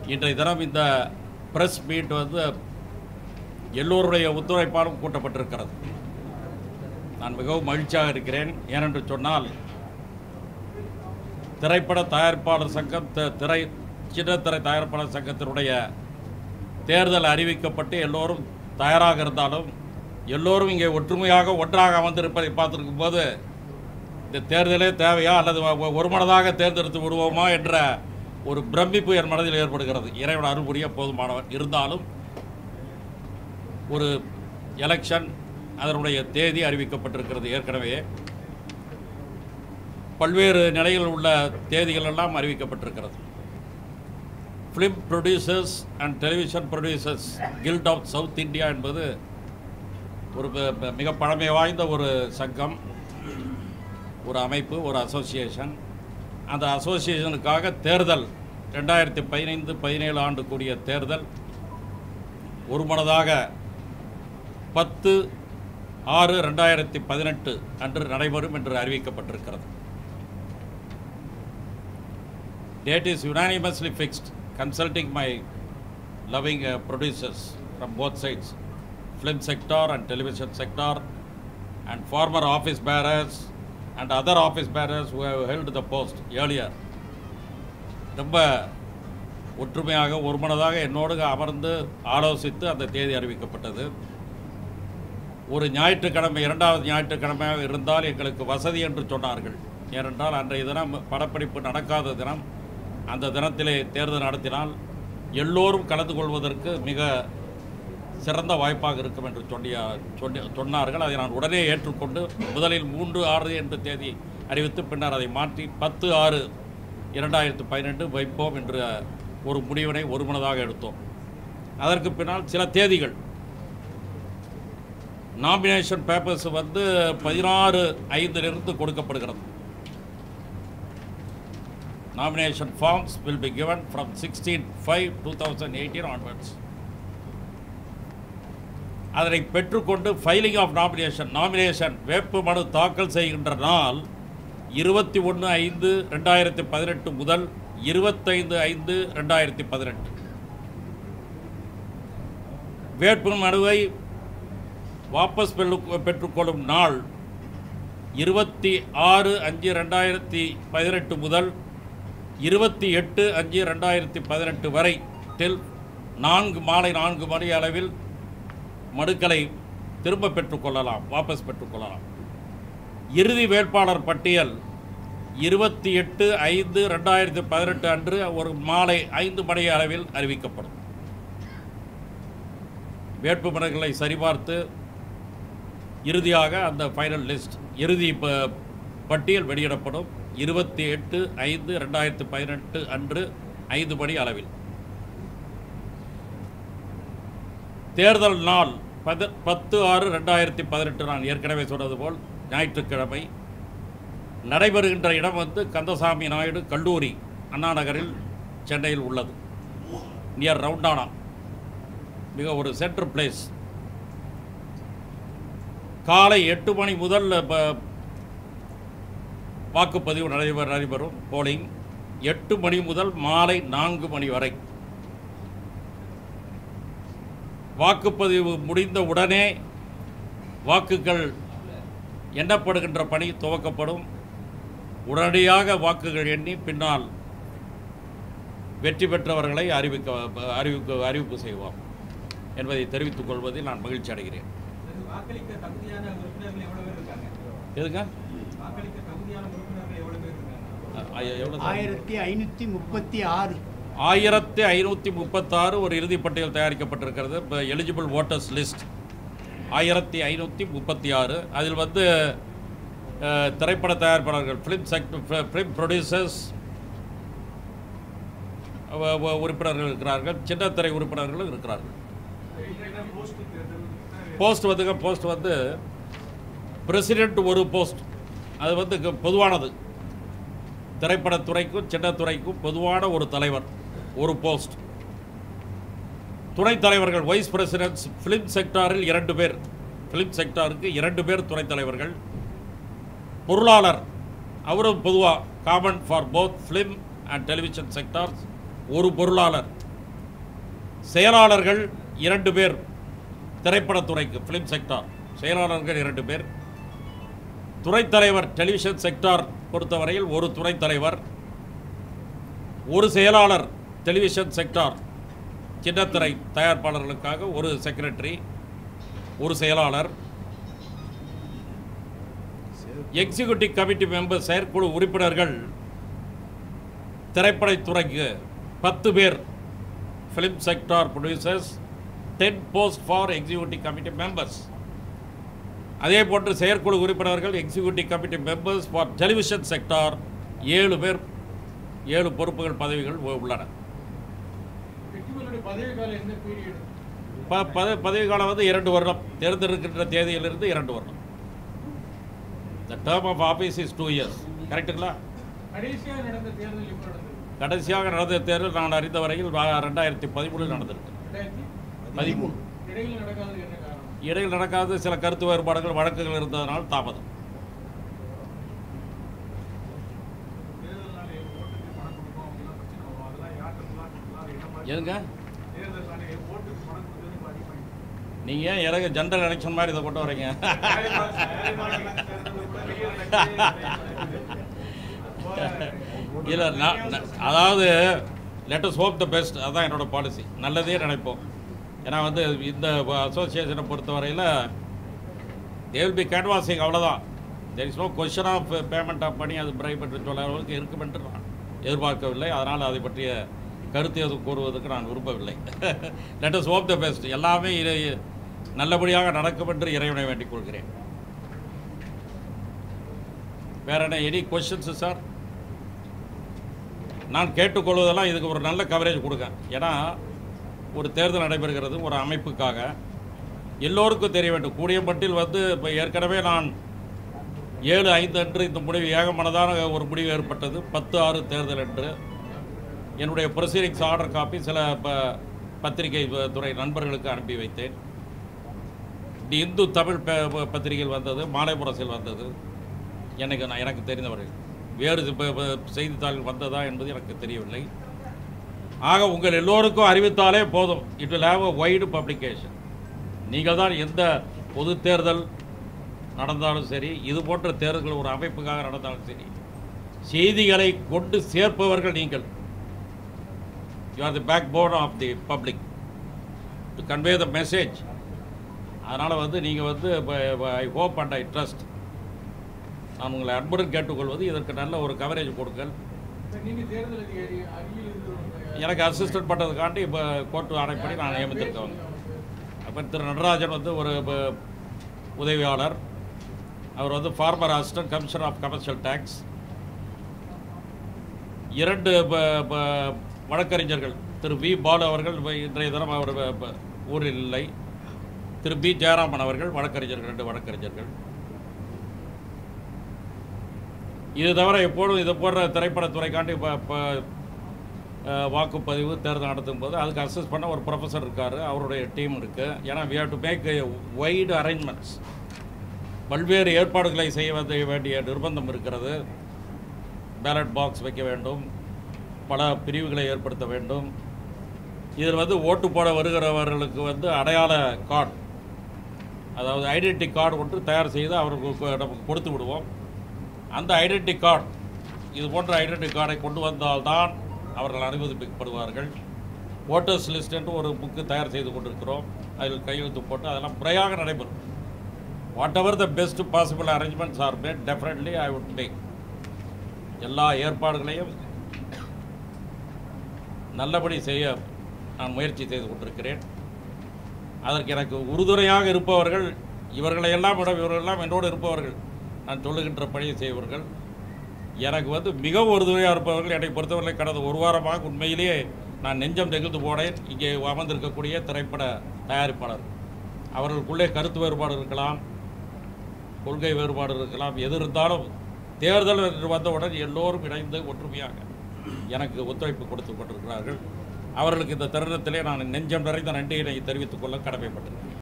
இன்றைய தினம் இந்த பிரஸ் மீட் வந்து எல்லோருடைய ஒத்துழைப்பாலும் கூட்டப்பட்டிருக்கிறது நான் மிகவும் மகிழ்ச்சியாக இருக்கிறேன் ஏனென்று சொன்னால் திரைப்பட தயாரிப்பாளர் சங்கம் தி- திரை சின்னத்திரை தயாரிப்பாளர் சங்கத்தினுடைய தேர்தல் அறிவிக்கப்பட்டு எல்லோரும் தயாராக இருந்தாலும் எல்லோரும் இங்கே ஒற்றுமையாக ஒன்றாக அமர்ந்திருப்பதை பார்த்திருக்கும் போது இந்த தேர்தலே தேவையா அல்லது ஒ- ஒருமனதாக தேர்ந்தெடுத்து விடுவோமா என்ற ஒரு பிரமிப்பு என் மனதில் ஏற்படுகிறது இறைவன் அருள் புரிய போதுமானவர் இருந்தாலும் ஒரு எலெக்ஷன் அதனுடைய தேதி அறிவிக்கப்பட்டிருக்கிறது ஏற்கனவே பல்வேறு நிலையில் உள்ள தேதிகள் எல்லாம் அறிவிக்கப்பட்டிருக்கிறது film producers and television producers guild of south India என்பது ஒரு ப- ப- மிக பழமை வாய்ந்த ஒரு சங்கம் ஒரு அமைப்பு ஒரு அசோசியேஷன் அந்த அசோசியேஷனுக்காக தேர்தல் ரெண்டாயிரத்தி பதினைந்து பதினேழு ஆண்டு கூடிய தேர்தல் ஒருமனதாக பத்து ஆறு ரெண்டாயிரத்தி பதினெட்டு அன்று நடைபெறும் என்று அறிவிக்கப்பட்டிருக்கிறது Date is unanimously fixed, consulting my loving uh, producers from both sides, film sector and television sector, and former office bearers and other office bearers who have held the post earlier. ரொம்ப ஒற்றுமையாக ஒருமனதாக என்னோடு அமர்ந்து ஆலோசித்து அந்த தேதி அறிவிக்கப்பட்டது ஒரு ஞாயிற்றுக்கிழமை இரண்டாவது ஞாயிற்றுக்கிழமையாக இருந்தால் எங்களுக்கு வசதி என்று சொன்னார்கள் ஏனென்றால் அன்றைய தினம் படப்பிடிப்பு நடக்காத தினம் அந்த தினத்திலே தேர்தல் நடத்தினால் எல்லோரும் கலந்து கொள்வதற்கு மிக சிறந்த வாய்ப்பாக இருக்கும் என்று சொல்லிய சொல்லி சொன்னார்கள் அதை நான் உடனே ஏற்றுக்கொண்டு முதலில் மூன்று ஆறு என்று தேதி அறிவித்து பின்னர் அதை மாற்றி பத்து ஆறு இரண்டாயிரத்து பதினெண்டு வைப்போம் என்ற ஒரு முடிவினை ஒருமனதாக எடுத்தோம் அதற்கு பின்னால் சில தேதிகள் நாமினேஷன் பேப்பர்ஸ் வந்து பதினாறு ஐந்திலிருந்து கொடுக்கப்படுகிறது nomination forms will be given from sixteen five two thousand eighteen onwards அதனை பெற்றுக்கொண்டு ஃபைலிங் ஆஃப் நாமினேஷன் நாமினேஷன் வேட்பு மனு தாக்கல் செய்கின்ற நாள் இருபத்தி ஒன்று ஐந்து ரெண்டாயிரத்தி பதினெட்டு முதல் இருபத்தைந்து ஐந்து ரெண்டாயிரத்தி பதினெட்டு வேட்பு மனுவை வாபஸ் பெற்று பெற்றுக்கொள்ளும் நாள் இருபத்தி ஆறு அஞ்சு ரெண்டாயிரத்தி பதினெட்டு முதல் இருபத்தி எட்டு அஞ்சு ரெண்டாயிரத்தி பதினெட்டு வரை டில் நான்கு மாலை நான்கு மணி அளவில் மனுக்களை திரும்ப பெற்றுக்கொள்ளலாம் வாபஸ் பெற்றுக்கொள்ளலாம் இறுதி வேட்பாளர் பட்டியல் இருபத்தி எட்டு ஐந்து ரெண்டாயிரத்தி பதினெட்டு அன்று ஒரு மாலை ஐந்து மணி அளவில் அறிவிக்கப்படும் வேட்புமனுக்களை சரிபார்த்து இறுதியாக அந்த ஃபைனல் லிஸ்ட் இறுதி ப- பட்டியல் வெளியிடப்படும் இருபத்தி எட்டு ஐந்து ரெண்டாயிரத்தி பதினெட்டு அன்று ஐந்து மணி அளவில் தேர்தல் நாள் பத பத்து ஆறு ரெண்டாயிரத்தி பதினெட்டு நான் ஏற்கனவே சொன்னது போல் ஞாயிற்றுக்கிழமை நடைபெறுகின்ற இடம் வந்து கந்தசாமி நாயுடு கல்லூரி அண்ணா நகரில் சென்னையில் உள்ளது நியர் ரவுண்டானா மிக ஒரு சென்ட்ரல் பிளேஸ் காலை எட்டு மணி முதல் ப- வாக்குப்பதிவு நடைபெற நடைபெறும் போலிங் எட்டு மணி முதல் மாலை நான்கு மணி வரை வாக்குப்பதிவு முடிந்த உடனே வாக்குகள் எண்ணப்படுகின்ற பணி துவக்கப்படும் உடனடியாக வாக்குகள் எண்ணி பின்னால் வெற்றி பெற்றவர்களை அறிவிக்க அறிவிக்க அறிவிப்பு செய்வோம் என்பதை தெரிவித்துக் கொள்வதில் நான் மகிழ்ச்சி அடைகிறேன் வாக்களிக்க தகுதியான உறுப்பினர்கள் எவ்வளவு பேர் இருக்காங்க எதுங்க வாக்களிக்க தகுதியான உறுப்பினர்கள் எவ்வளவு பேர் இருக்காங்க அ- ஐ- எவ்வளவு சார்? ஆயிரத்தி ஐநூற்றி முப்பத்தி ஆறு ஆயிரத்தி ஐநூற்றி முப்பத்தாறு ஒரு இறுதிப் பட்டியல் தயாரிக்கப்பட்டிருக்கிறது இப்போ எலிஜிபிள் ஓட்டர்ஸ் லிஸ்ட் ஆயிரத்தி ஐநூற்றி முப்பத்தி ஆறு அதில் வந்து அஹ், திரைப்பட தயாரிப்பாளர்கள் ஃபிலிம் செக்டர் ஃபிலிம் ப்ரொடியூசர்ஸ் உறுப்பினர்கள் இருக்கிறார்கள் சின்னத்திரை உறுப்பினர்களும் இருக்கிறார்கள் போஸ்ட் வந்துங்க போஸ்ட் வந்து பிரசிடென்ட் ஒரு போஸ்ட் அது வந்து க- பொதுவானது திரைப்படத்துறைக்கும் சின்னத்துறைக்கும் பொதுவான ஒரு தலைவர் ஒரு போஸ்ட் துணைத் தலைவர்கள் வைஸ் பிரசிடென்ட்ஸ் ஃபிலிம் செக்டாரில் இரண்டு பேர் ஃபிலிம் செக்டாருக்கு இரண்டு பேர் துணைத் தலைவர்கள் பொருளாளர் அவரும் பொதுவாக common for both film and television sectors ஒரு பொருளாளர் செயலாளர்கள் இரண்டு பேர் திரைப்படத்துறைக்கு ஃபிலிம் செக்டார் செயலாளர்கள் இரண்டு பேர் துறைத் தலைவர் டெலிவிஷன் செக்டார் பொறுத்தவரையில் ஒரு துறைத் தலைவர் ஒரு செயலாளர் டெலிவிஷன் செக்டார் சின்னத்திரை தயாரிப்பாளர்களுக்காக ஒரு செக்ரட்டரி ஒரு செயலாளர் எக்ஸிகியூட்டிவ் கமிட்டி மெம்பர் செயற்குழு உறுப்பினர்கள் திரைப்படத்துறைக்கு பத்து பேர் film sector producers ten post for executive committee members அதே போன்று செயற்குழு உறுப்பினர்கள் executive committee members for television sector ஏழு பேர் ஏழு பொறுப்புகள் பதவிகள் உ- உள்ளன வெற்றிவேலுடைய பதவி காலம் என்ன பீரியட் ப பத பதவி காலம் வந்து இரண்டு வருடம் தேர்ந்தெடுக்கின்ற தேதியிலிருந்து இரண்டு வருடம் the term of office is two years கரெக்டுங்களா கடைசியாக நடந்த தேர்தல் எப்போ நடந்தது கடைசியாக நடந்த தேர்தல் நான் அறிந்த வரையில் வ- ரெண்டாயிரத்தி பதிமூணில் நடந்திருக்கு ரெண்டாயிரத்தி பதிமூணு இடையில் நடக்காதது என்ன காரணம் இடையில் நடக்காத சில கருத்து வேறுபாடுகள் வழக்குகள் இருந்ததனால் தாமதம் தேர்தல் நாளே ஓட்டுக்கு பணம் கொடுப்போம் அப்படிலாம் பிரச்சனை வரும் அதெல்லாம் யார்கிட்டலாம் கொடுக்கலாம் அது என்ன மாதிரி எதுங்க தேர்தல் நாளே ஓட்டுக்கு பணம் கொடுத்தது இப்போ அதிகமாகிடுச்சு நீங்கள் ஏன் எனக்கு ஜென்ரல் எலெக்ஷன் மாதிரி இதை கொண்டு வரீங்க இல்லை நான் நான்- அதாவது லெட்டஸ் ஹோப் த பெஸ்ட் அதான் என்னோட பாலிசி நல்லதே நினைப்போம் ஏன்னா வந்து இந்த அசோசியேஷனை பொறுத்தவரையில் தேல் பி கேன்வாசிங் அவ்வளோதான் there is no question of payment of பண்ணி அது பிரைப் என்று சொல்ல அளவுக்கு இருக்கும் என்று நான் எதிர்பார்க்கவில்லை அதனால் அதை பற்றிய கருத்து எதுவும் கூறுவதற்கு நான் விரும்பவில்லை லெட்டஸ் ஹோப் த பெஸ்ட் எல்லாமே இதை நல்லபடியாக நடக்கும் என்று இறைவனை வேண்டிக் கொள்கிறேன் வேற என்ன எனி கொஷின்ஸு சார் நான் கேட்டுக்கொள்வதெல்லாம் இதுக்கு ஒரு நல்ல கவரேஜ் கொடுங்க ஏன்னா ஒரு தேர்தல் நடைபெறுகிறது ஒரு அமைப்புக்காக எல்லோருக்கும் தெரிய வேண்டும் கூடியம்பட்டில் வந்து இப்போ ஏற்கனவே நான் ஏழு ஐந்து அன்று இந்த முடிவு ஏகமனதான ஒரு முடிவு ஏற்பட்டது பத்து ஆறு தேர்தல் என்று என்னுடைய ப்ரொசீடிங்ஸ் ஆர்டர் காப்பி சில ப- பத்திரிகை ப- துறை நண்பர்களுக்கு அனுப்பி வைத்தேன் தி இந்து தமிழ் ப- ப- பத்திரிகையில் வந்தது மாலைமுரசில் வந்தது எனக்கு நான் எனக்கு தெரிந்தவர்கள் வேறு இப்ப- இப்ப செய்தித்தாளில் வந்ததா என்பது எனக்கு தெரியவில்லை ஆக உங்கள் எல்லோருக்கும் அறிவித்தாலே போதும் it will have a wide publication நீங்கள் தான் எந்த பொது தேர்தல் நடந்தாலும் சரி இது போன்ற தேர்தல்கள் ஒரு அமைப்புக்காக நடந்தாலும் சரி செய்திகளை கொண்டு சேர்ப்பவர்கள் நீங்கள் you are the backbone of the public to convey the message அதனால் வந்து நீங்கள் வந்து I hope and I trust நான் உங்களை அன்புடன் கேட்டுக்கொள்வது இதற்கு நல்ல ஒரு கவரேஜ் கொடுங்கள் இப்ப நீங்க தேர்தல் அதிகாரி அருகில் இருந்து எனக்கு அசிஸ்டன்ட் பண்ணுறதுக்காண்டி இப்போ கோர்ட்டு ஆணைப்படி நான் நியமித்திருக்கேன் அப்புறம் திரு நடராஜன் வந்து ஒரு ப- உதவியாளர் அவர் வந்து former assistant commissioner of commercial taxes இரண்டு ப- ப- வழக்கறிஞர்கள் திரு வி பாலு அவர்கள் இப்ப இன்றைய தினம் அவர் ப- ப- ஊரில் இல்லை திரு பி ஜெயராமன் அவர்கள் வழக்கறிஞர்கள் ரெண்டு வழக்கறிஞர்கள் இது தவிர எப்போதும் இது போன்ற திரைப்படத்துறைக்காண்டி இப்போ இப்போ வாக்குப்பதிவு தேர்தல் நடத்தும் போது அதுக்கு அசஸ் பண்ண ஒரு ப்ரொஃபஸர் இருக்கார் அவருடைய டீம் இருக்குது ஏன்னா we have to make wide arrangements பல்வேறு ஏற்பாடுகளை செய்ய வந்து வேண்டிய நிர்பந்தம் இருக்கிறது பேலட் பாக்ஸ் வைக்க வேண்டும் பல பிரிவுகளை ஏற்படுத்த வேண்டும் இதில் வந்து ஓட்டு போட வருகிறவர்களுக்கு வந்து அடையாள கார்டு அதாவது ஐடென்டி கார்டு ஒன்று தயார் செய்து அவர்களுக்கு நமக்கு கொடுத்து விடுவோம் அந்த ஐடென்டி கார்டு இது போன்ற ஐடென்டி கார்டை கொண்டு வந்தால்தான் அவர்கள் அனுமதிக்கப்படுவார்கள் ஓட்டர்ஸ் லிஸ்ட் என்று ஒரு புக்கு தயார் செய்து கொண்டிருக்கிறோம் அதில் கையெழுத்து போட்டு அதெல்லாம் முறையாக நடைபெறும் whatever the best possible arrangements are made definitely I would make எல்லா ஏற்பாடுகளையும் நல்லபடி செய்ய நான் முயற்சி செய்து கொண்டிருக்கிறேன் அதற்கு எனக்கு உறுதுணையாக இருப்பவர்கள் இவர்களையெல்லாம் விட இவர்களெல்லாம் என்னோடு இருப்பவர்கள் நான் சொல்லுகின்ற பணியை செய்வர்கள் எனக்கு வந்து மிகவும் உறுதுணையாக இருப்பவர்கள் என்னை பொறுத்தவரை கடந்த ஒரு வாரமாக உண்மையிலேயே நான் நெஞ்சம் நெகிழ்ந்து போனேன் இங்கே அமர்ந்திருக்கக்கூடிய திரைப்பட தயாரிப்பாளர் அவர்களுக்குள்ளே கருத்து வேறுபாடு இருக்கலாம் கொள்கை வேறுபாடு இருக்கலாம் எது இருந்தாலும் தேர்தல் என்று வந்தவுடன் எல்லோரும் இணைந்து ஒற்றுமையாக எனக்கு ஒத்துழைப்பு கொடுத்து கொண்டிருக்கிறார்கள் அவர்களுக்கு இந்த தருணத்திலே நான் நெஞ்சம் நிறைந்த நன்றியினை தெரிவித்துக் கொள்ள கடமைப்பட்டிருக்கிறேன்